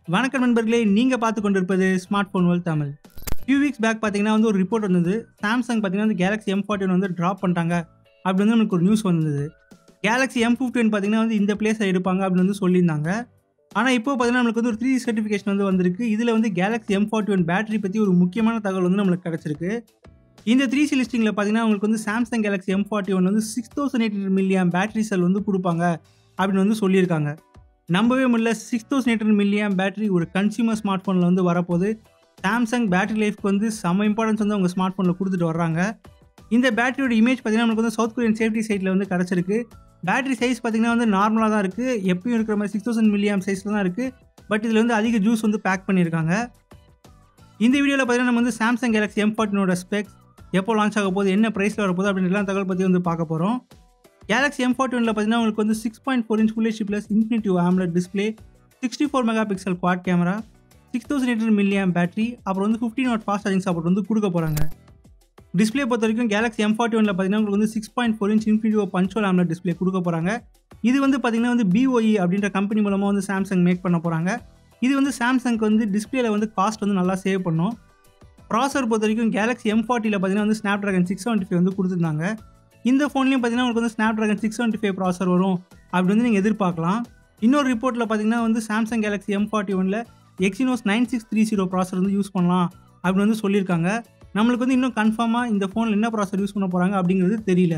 வணக்கம் நண்பர்களே நீங்கள் பார்த்து கொண்டிருப்பது smart phone world Tamil few weeks back பார்த்தீங்கன்னா வந்து ஒரு ரிப்போர்ட் வந்தது சாம்சங் பார்த்தீங்கன்னா வந்து கேலக்ஸி எம் ஃபார்ட்டி வந்து ட்ராப் பண்ணிட்டாங்க அப்படி வந்து நமக்கு ஒரு நியூஸ் வந்தது கேலக்ஸி எம் ஃபிஃப்டி ஒன் பார்த்தீங்கன்னா வந்து இந்த பிளேஸை எடுப்பாங்க அப்படின்னு வந்து சொல்லியிருந்தாங்க ஆனால் இப்போ பார்த்தீங்கன்னா நம்மளுக்கு வந்து ஒரு த்ரீ சர்டிஃபிகேஷன் வந்து வந்திருக்கு இதில் வந்து Galaxy M forty one battery பற்றி ஒரு முக்கியமான தகவல் வந்து நம்மளுக்கு கிடச்சிருக்கு இந்த த்ரீ சி லிஸ்டிங்கில் பார்த்தீங்கன்னா உங்களுக்கு வந்து Samsung Galaxy M forty one வந்து six thousand eight hundred milliamp battery cell வந்து கொடுப்பாங்க அப்படின்னு வந்து சொல்லியிருக்காங்க நம்பவே முடியல six thousand eight hundred milliamp battery ஒரு கன்சியூமர் ஸ்மார்ட் ஃபோனில் வந்து வரப்போது சாம்சங் பேட்டரி லைஃப்க்கு வந்து செம்ம இம்பார்ட்டன்ஸ் வந்து அவங்க ஸ்மார்ட் ஃபோனில் கொடுத்துட்டு வர்றாங்க இந்த பேட்டரியோட இமேஜ் பார்த்தீங்கன்னா நமக்கு வந்து சவுத் கொரியன் சேஃப்டி சைட்டில் வந்து கிடச்சிருக்கு பேட்டரி சைஸ் பார்த்தீங்கன்னா வந்து நார்மலாக தான் இருக்குது எப்பயும் இருக்கிற மாதிரி சிக்ஸ் தௌசண்ட் மில்லியம் சைஸில் தான் இருக்குது பட் இதில் வந்து அதிக ஜூஸ் வந்து பேக் பண்ணியிருக்காங்க இந்த வீடியோவில் பார்த்தீங்கன்னா நம்ம வந்து சாம்சங் கேலக்ஸி எம் ஃபார்ட்டினோட ஸ்பெக்ஸ் எப்போ லான்ச் ஆக போகுது என்ன ப்ரைஸில் வரப்போகுது அப்படின்னு எல்லாம் தகவல் பற்றி வந்து பார்க்க போகிறோம் கேலக்ஸி எம் ஃபார்ட்டி ஒனில் பார்த்தீங்கன்னா உங்களுக்கு வந்து six point four inch full HD plus infinitive AMOLED display sixty four megapixel quad camera six thousand eight milliamp battery அப்புறம் வந்து fifteen watt fast charging support வந்து கொடுக்க போகிறாங்க டிஸ்பிளே பொறுத்த வரைக்கும் கேலக்ஸி எம் ஃபார்ட்டி ஒனில் பார்த்தீங்கன்னா உங்களுக்கு வந்து six point four inch infinitive punch hole AMOLED display கொடுக்க போகிறாங்க இது வந்து பார்த்தீங்கன்னா வந்து பிஓஇ அப்படின்ற கம்பெனி மூலமாக வந்து சாம்சங் மேக் பண்ண போகிறாங்க இது வந்து சாம்சங்க்கு வந்து டிஸ்பிளேல வந்து காஸ்ட் வந்து நல்லா சேவ் பண்ணும் ப்ராசர் பொறுத்த வரைக்கும் கேலக்ஸி எம் ஃபார்ட்டியில் பார்த்தீங்கன்னா வந்து Snapdragon six seventy five வந்து கொடுத்துருந்தாங்க இந்த ஃபோன்லேயும் பார்த்தீங்கன்னா உங்களுக்கு வந்து Snapdragon six seventy five processor வரும் அப்படி வந்து நீங்கள் எதிர்பார்க்கலாம் இன்னொரு ரிப்போர்ட்டில் பார்த்தீங்கன்னா வந்து சாம்சங் கேலக்ஸி எம் ஃபார்ட்டி ஒனில் Exynos nine six three zero processor வந்து யூஸ் பண்ணலாம் அப்படின்னு வந்து சொல்லியிருக்காங்க நம்மளுக்கு வந்து இன்னும் கன்ஃபார்மாக இந்த ஃபோனில் என்ன ப்ராசர் யூஸ் பண்ண போகிறாங்க அப்படிங்கிறது தெரியல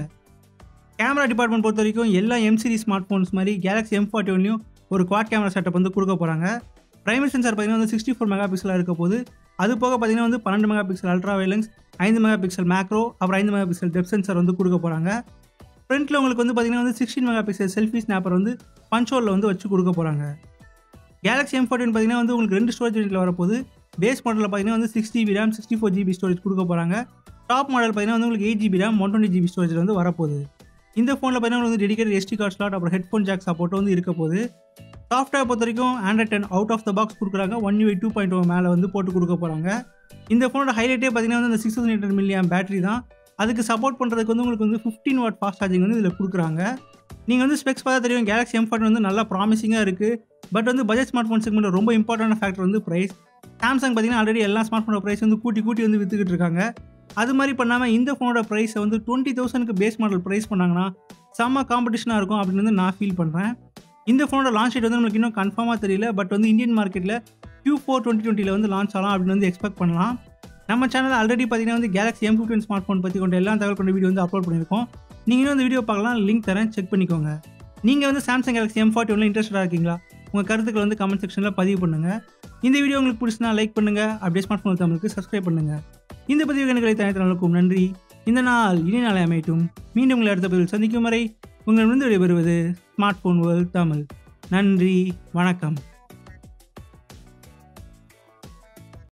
கேமரா டிபார்ட்மெண்ட் பொறுத்த வரைக்கும் எல்லா எம் சீரிஸ் ஸ்மார்ட் ஃபோன்ஸ் மாதிரி கேலக்ஸி எம் ஃபார்ட்டி ஒன்லையும் ஒரு குவாட் கேமரா செட்டப் வந்து கொடுக்க போகிறாங்க பிரைமரி சென்சார் பார்த்தீங்கன்னா வந்து சிக்ஸ்டி ஃபோர் மெகா பிக்சலாக இருக்க போது அது போக பார்த்தீங்கன்னா வந்து பன்னெண்டு மெகா பிக்சல் அல்ட்ரா வைலன்ஸ் ஐந்து மெகா பிக்சல் மேக்ரோ அப்புறம் ஐந்து மெகா பிக்சல் டெப் சென்சார் வந்து கொடுக்க போகிறாங்க ஃப்ரண்ட்டில் உங்களுக்கு வந்து பார்த்தீங்கன்னா வந்து sixteen megapixel selfie snapper வந்து பஞ்சோலில் வந்து வச்சு கொடுக்க போகிறாங்க கேலக்ஸி எம் ஃபோர்டின் பார்த்தீங்கன்னா வந்து உங்களுக்கு ரெண்டு ஸ்டோரேஜ் யூனிட்டில் வரப்போது பேஸ் மாடலில் பார்த்தீங்கன்னா வந்து six GB RAM sixty four GB storage கொடுக்க போகிறாங்க டாப் மாடல் பார்த்தீங்கன்னா வந்து உங்களுக்கு eight GB RAM one twenty GB storage வந்து வரப்போகுது இந்த ஃபோனில் பார்த்தீங்கன்னா வந்து டெடிகேட் எஸ்டி கார்ட் ஸ்லாட் அப்புறம் ஹெட்ஃபோன் ஜாக் சப்போர்ட் வந்து இருக்க போகுது சாஃப்ட்வேர் பொறுத்த வரைக்கும் Android ten out of the box கொடுக்குறாங்க ஒன் யூ டூ பாயிண்ட் மேலே வந்து போட்டு கொடுக்க போகிறாங்க இந்த ஃபோனோட ஹைலைட்டே பார்த்தீங்கன்னா வந்து அந்த six thousand eight milliamp battery தான் அதுக்கு சப்போர்ட் பண்ணுறதுக்கு வந்து உங்களுக்கு வந்து ஃபிஃப்டின் வாட் ஃபாஸ்ட் சார்ஜிங் வந்து இதில் கொடுக்குறாங்க நீங்கள் வந்து ஸ்பெக்ஸ் பார்த்தா தெரியும் கேலக்ஸி எம் ஃபார்ட்டி வந்து நல்லா ப்ராமிசிங்காக இருக்குது பட் வந்து பட்ஜெட் ஸ்மார்ட் ஃபோன் செக்மெண்ட்டில் ரொம்ப இம்பார்ட்டன்ட் ஃபேக்டர் வந்து ப்ரைஸ் சாம்சங் பார்த்தீங்கன்னா ஆல்ரெடி எல்லா ஸ்மார்ட் ஃபோனோட ப்ரைஸ் வந்து கூட்டி கூட்டி வந்து விற்றுக்கிட்டு இருக்காங்க அது மாதிரி பண்ணாமல் இந்த ஃபோனோட ப்ரைஸை வந்து டுவெண்ட்டி தௌசண்ட்க்கு பேஸ் மாடல் ப்ரைஸ் பண்ணாங்கன்னா செம்ம காம்படிஷனாக இருக்கும் அப்படின்னு வந்து நான் ஃபீல் பண்ணுறேன் இந்த ஃபோனோட லான்ச் டேட் வந்து நம்மளுக்கு இன்னும் கன்ஃபார்மாக தெரியல பட் வந்து இந்தியன் மார்க்கெட்டில் Q4 ஃபோர் டுவெண்ட்டி டுவெண்ட்டியில் வந்து லான்ச் ஆகலாம் அப்படின்னு வந்து எக்ஸ்பெக்ட் பண்ணலாம் நம்ம சேனல் ஆல்ரெடி பார்த்தீங்கன்னா வந்து Galaxy M fifteen smart phone பற்றி கொண்ட எல்லா தகவல் கொண்ட வீடியோ வந்து அப்லோட் பண்ணியிருக்கோம் நீங்கள் இன்னும் அந்த வீடியோ பார்க்கலாம் லிங்க் தரேன் செக் பண்ணிக்கோங்க நீங்கள் வந்து சாம்சங் கேலக்ஸி எம் ஃபார்ட்டி ஒன்ல இன்ட்ரெஸ்டாக இருக்கீங்களா உங்கள் கருத்துக்கள் வந்து கமெண்ட் செக்ஷனில் பதிவு பண்ணுங்கள் இந்த வீடியோ உங்களுக்கு பிடிச்சினா லைக் பண்ணுங்கள் அப்படியே ஸ்மார்ட் ஃபோன் தமிழுக்கு சப்ஸ்கிரைப் பண்ணுங்கள் இந்த பதிவு கணக்குகளை தனித்தனக்கும் நன்றி இந்த நாள் இனி நாளை அமையட்டும் மீண்டும் உங்களை அடுத்த பதிவில் சந்திக்கும் வரை உங்களிடமிருந்து விடைபெறுவது ஸ்மார்ட் ஃபோன் வேர்ல்ட் தமிழ் நன்றி வணக்கம்